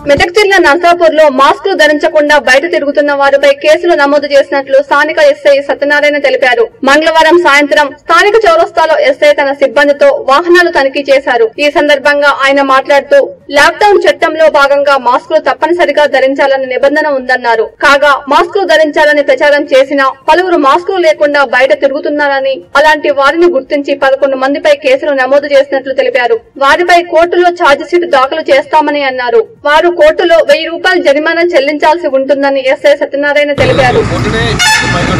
మెదక్ జిల్లా నర్సాపూర్ లో మాస్కులు ధరించకుండా బయట తిరుగుతున్న వారిపై కేసులు నమోదు చేసినట్లు స్థానిక ఎస్ఐ సత్యనారాయణ తెలిపారు మంగళవారం సాయంత్రం స్థానిక చౌరస్తాలో ఎస్ఐ తన సిబ్బందితో వాహనాలు తనిఖీ చేశారు ఈ సందర్భంగా ఆయన మాట్లాడుతూ లాక్డౌన్ చట్టంలో భాగంగా మాస్కులు తప్పనిసరిగా ధరించాలన్న నిబంధన ఉందన్నారు కాగా మాస్కులు ధరించాలని ప్రచారం చేసినా పలువురు మాస్కులు లేకుండా బయట తిరుగుతున్నారని అలాంటి వారిని గుర్తించి పదకొండు మందిపై కేసులు నమోదు చేసినట్లు తెలిపారు వారిపై కోర్టులో ఛార్జిషీట్ దాఖలు చేస్తామని అన్నారు వారు కోర్టులో వెయ్యి రూపాయలు జరిమానా చెల్లించాల్సి ఉంటుందని ఎస్ఐ సత్యనారాయణ తెలిపారు పొద్దునే బయట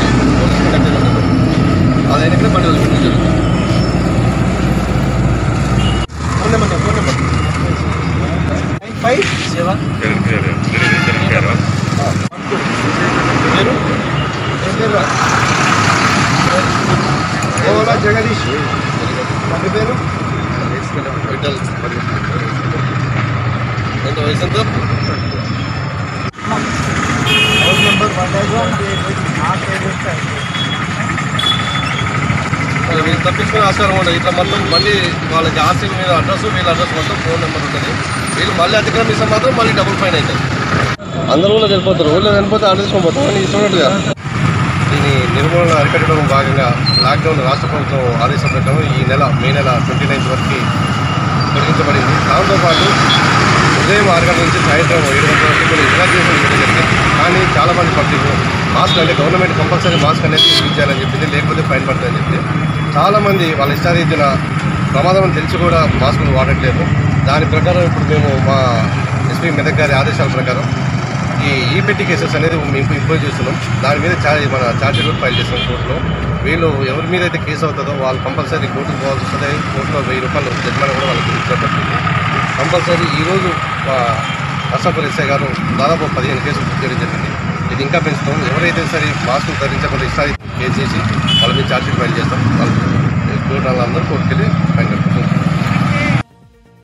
అది ఎక్కడ బండి వదిలిపెట్టారు. Phone number phone number nine five seven పేరు ఏం పేరు రా? ఓలా జగదీష్ బండి పేరు విఠల్. ఎంత వయసు ఎంత హౌస్ నెంబర్ వన్ అది వీళ్ళు తప్పించుకునే ఆస్కారం ఉండదు ఇట్లా మొత్తం మళ్ళీ వాళ్ళకి ఆర్సీ మీద అడ్రస్ వీళ్ళ అడ్రస్ మొత్తం ఫోన్ నెంబర్ ఉంటుంది వీళ్ళు మళ్ళీ అతిక్రమిస్తే మాత్రం మళ్ళీ డబుల్ ఫైన్ అవుతుంది అందరూ ఊళ్ళో వెళ్ళిపోతారు ఊళ్ళో వెళ్ళిపోతే అడ్రస్ పోతాం అని ఇస్తున్నట్టుగా దీని నిర్మూలన అరికట్టడం భాగంగా లాక్డౌన్ రాష్ట్ర ప్రభుత్వం ఆదేశం ప్రకారం ఈ నెల మే నెల ట్వంటీ నైన్త్ వరకు పొడిగించబడింది దాంతోపాటు ఉదయం ఆరు గంటల నుంచి సాయంత్రం ఏడు గంటల వరకు కూడా రిలాక్సేషన్ ఇవ్వడం జరిగింది కానీ చాలా మంది పబ్లిక్ మాస్క్ అంటే గవర్నమెంట్ కంపల్సరీ మాస్క్ అనేది ఇచ్చారని చెప్పింది లేకపోతే ఫైన్ పడుతుందని చెప్పి చాలా మంది వాళ్ళ ఇష్టారీతిన ప్రమాదం అని తెలిసి కూడా మాస్కులు వాడట్లేదు దాని ప్రకారం ఇప్పుడు మేము మా ఎస్పీ మెదక్ గారి ఆదేశాల ప్రకారం ఈ ఈపెట్టి కేసెస్ అనేది మేము ఇంపోజ్ చేస్తున్నాం దాని మీద చార్జ్ మన ఛార్జీలు కూడా ఫైల్ చేస్తున్నాం కోర్టులో వీళ్ళు ఎవరి మీద అయితే కేసు అవుతుందో వాళ్ళు కంపల్సరీ కోర్టుకు పోవాల్సి వస్తుంది కోర్టులో వెయ్యి రూపాయలు జరిమానా కూడా వాళ్ళకి ఇచ్చేటట్టుంది కంపల్సరీ ఈరోజు మా నర్సాపూర్ ఎస్ఐ గారు దాదాపు పదిహేను కేసులు బుక్ చేయడం జరిగింది ఇది ఇంకా పెంచుతాం ఎవరైతే సరే మాస్కులు ధరించకుండా ఇష్టాన్ని కేసు చేసి వాళ్ళ మీద ఛార్జీలు ఫైల్ చేస్తాం వాళ్ళు కోర్టు వాళ్ళందరూ కోర్టుకెళ్ళి ఫైన్ కట్టుకుంటాం